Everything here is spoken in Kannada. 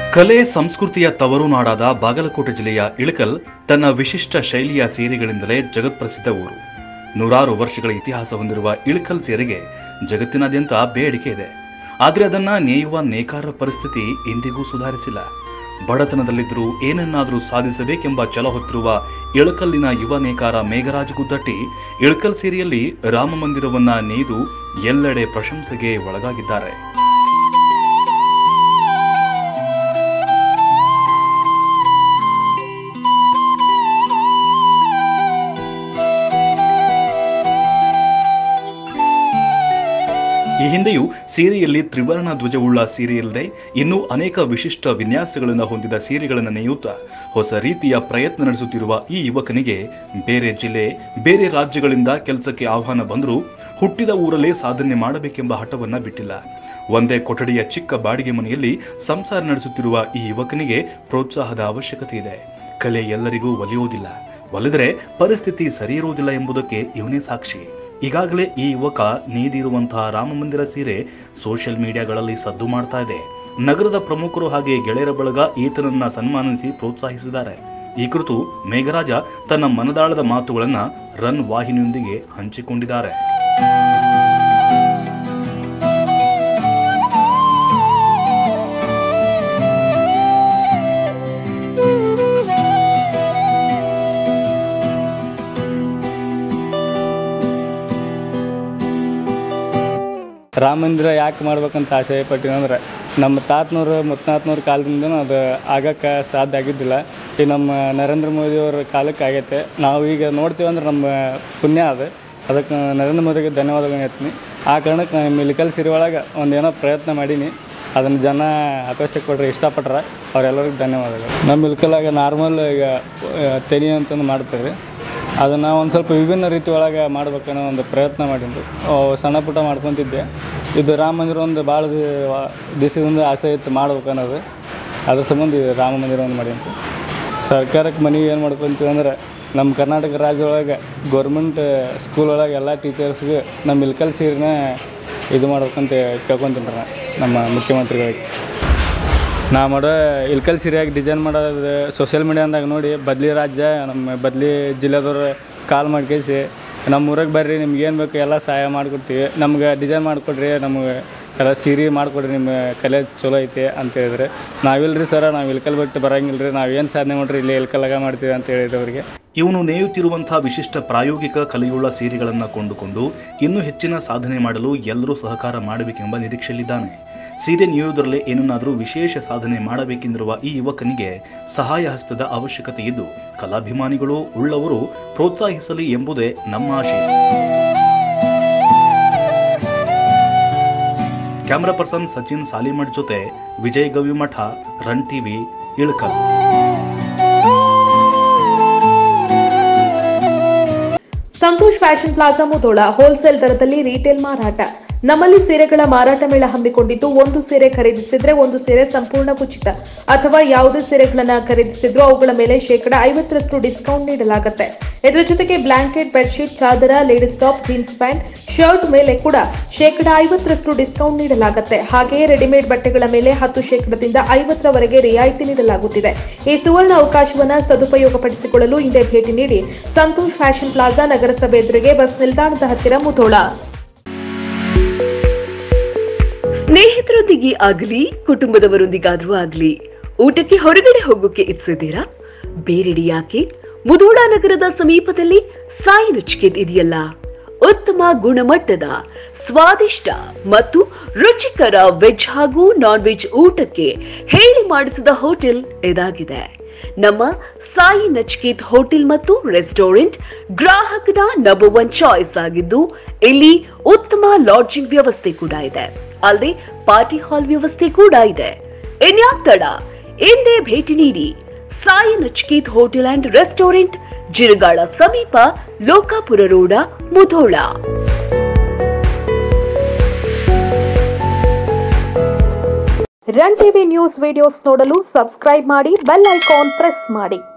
ಕಲೆ ಸಂಸ್ಕೃತಿಯ ತವರು ನಾಡಾದ ಬಾಗಲಕೋಟೆ ಜಿಲ್ಲೆಯ ಇಳಕಲ್ ತನ್ನ ವಿಶಿಷ್ಟ ಶೈಲಿಯ ಸೀರೆಗಳಿಂದಲೇ ಜಗತ್ಪ್ರಸಿದ್ಧ ಊರು ನೂರಾರು ವರ್ಷಗಳ ಇತಿಹಾಸ ಹೊಂದಿರುವ ಇಳಕಲ್ ಸೀರೆಗೆ ಜಗತ್ತಿನಾದ್ಯಂತ ಬೇಡಿಕೆ ಇದೆ ಆದರೆ ಅದನ್ನ ನೇಯುವ ನೇಕಾರ ಪರಿಸ್ಥಿತಿ ಇಂದಿಗೂ ಸುಧಾರಿಸಿಲ್ಲ ಬಡತನದಲ್ಲಿದ್ದರೂ ಏನನ್ನಾದರೂ ಸಾಧಿಸಬೇಕೆಂಬ ಛಲ ಹೊತ್ತಿರುವ ಇಳಕಲ್ಲಿನ ಯುವ ನೇಕಾರ ಮೇಘರಾಜ್ ಗುದ್ದಟ್ಟಿ ಇಳಕಲ್ ಸೀರೆಯಲ್ಲಿ ರಾಮ ಮಂದಿರವನ್ನ ನೇಯ್ದು ಎಲ್ಲೆಡೆ ಪ್ರಶಂಸೆಗೆ ಒಳಗಾಗಿದ್ದಾರೆ ಈ ಹಿಂದೆಯೂ ಸೀರೆಯಲ್ಲಿ ತ್ರಿವರ್ಣ ಧ್ವಜವುಳ್ಳ ಸೀರೆಯಲ್ಲದೆ ಇನ್ನೂ ಅನೇಕ ವಿಶಿಷ್ಟ ವಿನ್ಯಾಸಗಳನ್ನು ಹೊಂದಿದ ಸೀರೆಗಳನ್ನು ನೇಯುತ್ತಾ ಹೊಸ ರೀತಿಯ ಪ್ರಯತ್ನ ನಡೆಸುತ್ತಿರುವ ಈ ಯುವಕನಿಗೆ ಬೇರೆ ಜಿಲ್ಲೆ ಬೇರೆ ರಾಜ್ಯಗಳಿಂದ ಕೆಲಸಕ್ಕೆ ಆಹ್ವಾನ ಬಂದರೂ ಹುಟ್ಟಿದ ಊರಲ್ಲೇ ಸಾಧನೆ ಮಾಡಬೇಕೆಂಬ ಹಠವನ್ನ ಬಿಟ್ಟಿಲ್ಲ ಒಂದೇ ಕೊಠಡಿಯ ಚಿಕ್ಕ ಬಾಡಿಗೆ ಮನೆಯಲ್ಲಿ ಸಂಸಾರ ನಡೆಸುತ್ತಿರುವ ಈ ಯುವಕನಿಗೆ ಪ್ರೋತ್ಸಾಹದ ಅವಶ್ಯಕತೆ ಇದೆ ಕಲೆ ಎಲ್ಲರಿಗೂ ಒಲಿಯುವುದಿಲ್ಲ ಒಲಿದರೆ ಪರಿಸ್ಥಿತಿ ಸರಿ ಇರುವುದಿಲ್ಲ ಎಂಬುದಕ್ಕೆ ಇವನೇ ಸಾಕ್ಷಿ ಈಗಾಗಲೇ ಈ ಯುವಕ ನೇದಿರುವಂತಹ ರಾಮಮಂದಿರ ಸೀರೆ ಸೋಷಿಯಲ್ ಮೀಡಿಯಾಗಳಲ್ಲಿ ಸದ್ದು ಮಾಡ್ತಾ ಇದೆ ನಗರದ ಪ್ರಮುಖರು ಹಾಗೆ ಗೆಳೆಯರ ಬಳಗ ಈತನನ್ನ ಸನ್ಮಾನಿಸಿ ಪ್ರೋತ್ಸಾಹಿಸಿದ್ದಾರೆ ಈ ಕುರಿತು ಮೇಘರಾಜ ತನ್ನ ಮನದಾಳದ ಮಾತುಗಳನ್ನ ರನ್ ವಾಹಿನಿಯೊಂದಿಗೆ ಹಂಚಿಕೊಂಡಿದ್ದಾರೆ ರಾಮ ಮಂದಿರ ಯಾಕೆ ಮಾಡ್ಬೇಕಂತ ಆಸೆ ಪಟ್ಟಿನ ಅಂದ್ರೆ ನಮ್ಮ ತಾತನೂರು ಮುತ್ನಾತ್ನೂರು ಕಾಲದಿಂದ ಅದು ಆಗಕ್ಕೆ ಸಾಧ್ಯ ಆಗಿದ್ದಿಲ್ಲ ಈ ನಮ್ಮ ನರೇಂದ್ರ ಮೋದಿಯವ್ರ ಕಾಲಕ್ಕೆ ಆಗೈತೆ ನಾವು ಈಗ ನೋಡ್ತೀವಿ ಅಂದ್ರೆ ನಮ್ಮ ಪುಣ್ಯ ಅದು ಅದಕ್ಕೆ ನರೇಂದ್ರ ಮೋದಿಗೆ ಧನ್ಯವಾದಗಳು ಹೇಳ್ತೀನಿ ಆ ಕಾರಣಕ್ಕೆ ನಾನು ಮಿಲಿಕಲ್ ಸಿರಿ ಒಳಗೆ ಒಂದು ಏನೋ ಪ್ರಯತ್ನ ಮಾಡೀನಿ ಅದನ್ನು ಜನ ಅಪೇಕ್ಷೆ ಕೊಟ್ಟರೆ ಇಷ್ಟಪಟ್ರೆ ಅವರೆಲ್ಲರಿಗೂ ಧನ್ಯವಾದಗಳು ನಮ್ಮ ಮಿಲ್ಕಲಾಗ ನಾರ್ಮಲ್ ಈಗ ಆ, ತೆನಿ ಅಂತಂದು ಮಾಡ್ತಾರೆ ಅದನ್ನು ಒಂದು ಸ್ವಲ್ಪ ವಿಭಿನ್ನ ರೀತಿ ಒಳಗೆ ಮಾಡ್ಬೇಕನ್ನೋ ಒಂದು ಪ್ರಯತ್ನ ಮಾಡಿದ್ದು ಸಣ್ಣ ಪುಟ್ಟ ಮಾಡ್ಕೊತಿದ್ದೆ ಇದು ರಾಮ ಮಂದಿರ ಒಂದು ಭಾಳ ದಿವಸದಿಂದ ಆಸೆ ಇತ್ತು ಮಾಡ್ಬೇಕು ಅನ್ನೋದು ಅದ್ರ ಸಂಬಂಧ ಇದು ರಾಮ ಮಂದಿರ ಒಂದು ಮಾಡಿ ಅಂತ ಸರ್ಕಾರಕ್ಕೆ ಮನವಿ ಏನು ಮಾಡ್ಕೊತೀವಿ ಅಂದ್ರೆ ನಮ್ಮ ಕರ್ನಾಟಕ ರಾಜ್ಯದೊಳಗೆ ಗೌರ್ಮೆಂಟ್ ಸ್ಕೂಲ್ ಒಳಗೆ ಎಲ್ಲ ಟೀಚರ್ಸ್ಗೆ ನಮ್ಮ ಇಲ್ಕಲ್ ಸೀರೆನ ಇದು ಮಾಡ್ಬೇಕಂತ ಕೇಳ್ಕೊತೀನಿ ರೀ ನಾ ನಮ್ಮ ಮುಖ್ಯಮಂತ್ರಿಗಳಿಗೆ ನಾ ಮಾಡೋ ಇಲ್ಕಲ್ ಸೀರೆಯಾಗಿ ಡಿಸೈನ್ ಮಾಡೋದು ಸೋಷಿಯಲ್ ಮೀಡಿಯಾದಾಗ ನೋಡಿ ಬದ್ಲಿ ರಾಜ್ಯ ನಮ್ಮ ಬದ್ಲಿ ಜಿಲ್ಲೆದವ್ರು ಕಾಲ್ ಮಾಡ್ಕೇಸಿ ನಮ್ಮ ಊರಿಗೆ ಬರ್ರಿ ನಿಮ್ಗೆ ಏನು ಬೇಕು ಎಲ್ಲ ಸಹಾಯ ಮಾಡಿಕೊಡ್ತೀವಿ ನಮ್ಗೆ ಡಿಸೈನ್ ಮಾಡಿಕೊಡ್ರಿ ನಮಗೆ ಎಲ್ಲ ಸೀರೆ ಮಾಡಿಕೊಡ್ರಿ ನಿಮ್ಮ ಕಲೆ ಚಲೋ ಐತಿ ಅಂತ ಹೇಳಿದ್ರೆ ನಾವಿಲ್ರಿ ಸರ ನಾವು ಇಲ್ಕಲ್ ಬಿಟ್ಟು ಬರಂಗಿಲ್ಲ ರೀ ನಾವೇನು ಸಾಧನೆ ಮಾಡ್ರಿ ಇಲ್ಲೇ ಇಲ್ಕಲ್ಲಾಗ ಮಾಡ್ತೀವಿ ಅಂತ ಹೇಳಿದ್ರು ಅವರಿಗೆ ಇವನು ನೇಯುತ್ತಿರುವಂತಹ ವಿಶಿಷ್ಟ ಪ್ರಾಯೋಗಿಕ ಕಲೆಯುಳ್ಳ ಸೀರೆಗಳನ್ನು ಕೊಂಡುಕೊಂಡು ಇನ್ನೂ ಹೆಚ್ಚಿನ ಸಾಧನೆ ಮಾಡಲು ಎಲ್ಲರೂ ಸಹಕಾರ ಮಾಡಬೇಕೆಂಬ ನಿರೀಕ್ಷೆಯಲ್ಲಿದ್ದಾನೆ ಸೀರೆ ನೇಯುವುದರಲ್ಲೇ ಏನನ್ನಾದರೂ ವಿಶೇಷ ಸಾಧನೆ ಮಾಡಬೇಕೆಂದಿರುವ ಈ ಯುವಕನಿಗೆ ಸಹಾಯ ಹಸ್ತದ ಅವಶ್ಯಕತೆ ಇದ್ದು ಕಲಾಭಿಮಾನಿಗಳು ಉಳ್ಳವರು ಪ್ರೋತ್ಸಾಹಿಸಲಿ ಎಂಬುದೇ ನಮ್ಮ ಆಶಯ ಕ್ಯಾಮ್ರಾ ಪರ್ಸನ್ ಸಚಿನ್ ಸಾಲಿಮಠ್ ಜೊತೆ Vijay Gavimath run TV Ilkal Santosh fashion plaza Mudhol wholesale ದರದಲ್ಲಿ ರಿಟೇಲ್ ಮಾರಾಟ ನಮ್ಮಲ್ಲಿ ಸೀರೆಗಳ ಮಾರಾಟ ಮೇಳ ಹಮ್ಮಿಕೊಂಡಿದ್ದು ಒಂದು ಸೀರೆ ಖರೀದಿಸಿದ್ರೆ ಒಂದು ಸೀರೆ ಸಂಪೂರ್ಣ ಉಚಿತ ಅಥವಾ ಯಾವುದೇ ಸೀರೆಗಳನ್ನ ಖರೀದಿಸಿದ್ರೂ ಅವುಗಳ ಮೇಲೆ ಶೇಕಡ ಐವತ್ತರಷ್ಟು ಡಿಸ್ಕೌಂಟ್ ನೀಡಲಾಗುತ್ತೆ ಇದರ ಜೊತೆಗೆ ಬ್ಲಾಂಕೆಟ್ ಬೆಡ್ಶೀಟ್ ಚಾದರ ladies top jeans pant shirt ಮೇಲೆ ಕೂಡ ಶೇಕಡ ಐವತ್ತರಷ್ಟು ಡಿಸ್ಕೌಂಟ್ ನೀಡಲಾಗುತ್ತೆ ಹಾಗೆಯೇ ರೆಡಿಮೇಡ್ ಬಟ್ಟೆಗಳ ಮೇಲೆ ಹತ್ತು ಶೇಕಡದಿಂದ ಐವತ್ತರವರೆಗೆ ರಿಯಾಯಿತಿ ನೀಡಲಾಗುತ್ತಿದೆ ಈ ಸುವರ್ಣ ಅವಕಾಶವನ್ನ ಸದುಪಯೋಗಪಡಿಸಿಕೊಳ್ಳಲು ಹಿಂದೆ ಭೇಟಿ ನೀಡಿ ಸಂತೋಷ್ ಫ್ಯಾಷನ್ ಪ್ಲಾಜಾ ನಗರಸಭೆ ಎದುರಿಗೆ ಬಸ್ ನಿಲ್ದಾಣದ ಹತ್ತಿರ ಮುಧೋಳ ಸ್ನೇಹಿತರೊಂದಿಗೆ ಆಗಲಿ ಕುಟುಂಬದವರೊಂದಿಗಾದ್ರೂ ಆಗ್ಲಿ ಊಟಕ್ಕೆ ಹೊರಗಡೆ ಹೋಗೋಕೆ ಇಚ್ಛಿದ್ದೀರಾ ಬೇರೆಡೆ ಯಾಕೆ ಮುಧೋಳ ನಗರದ ಸಮೀಪದಲ್ಲಿ ಸಾಯಿ ನಚಿಕೇತ್ ಇದೆಯಲ್ಲ ಉತ್ತಮ ಗುಣಮಟ್ಟದ ಸ್ವಾದಿಷ್ಟ ಮತ್ತು ರುಚಿಕರ ವೆಜ್ ಹಾಗೂ ನಾನ್ ವೆಜ್ ಊಟಕ್ಕೆ ಹೇಳಿ ಮಾಡಿಸಿದ ಹೋಟೆಲ್ ಇದಾಗಿದೆ ನಮ್ಮ ಸಾಯಿ ನಚಿಕೇತ್ ಹೋಟೆಲ್ ಮತ್ತು ರೆಸ್ಟೋರೆಂಟ್ ಗ್ರಾಹಕನ ನಂಬರ್ ಒನ್ ಚಾಯ್ಸ್ ಆಗಿದ್ದು ಇಲ್ಲಿ ಉತ್ತಮ ಲಾಡ್ಜಿಂಗ್ ವ್ಯವಸ್ಥೆ ಕೂಡ ಇದೆ ಅಲ್ಲದೆ ಪಾರ್ಟಿ ಹಾಲ್ ವ್ಯವಸ್ಥೆ ಕೂಡ ಇದೆ ಇನ್ಯಾಕ್ ತಡ ಎಂದೇ ಭೇಟಿ ನೀಡಿ Sai Nachiket hotel and restaurant Jiragal ಸಮೀಪ Lokapur road Mudhol run TV news videos ನೋಡಲು ಸಬ್ಸ್ಕ್ರೈಬ್ ಮಾಡಿ ಬೆಲ್ ಐಕಾನ್ ಪ್ರೆಸ್ ಮಾಡಿ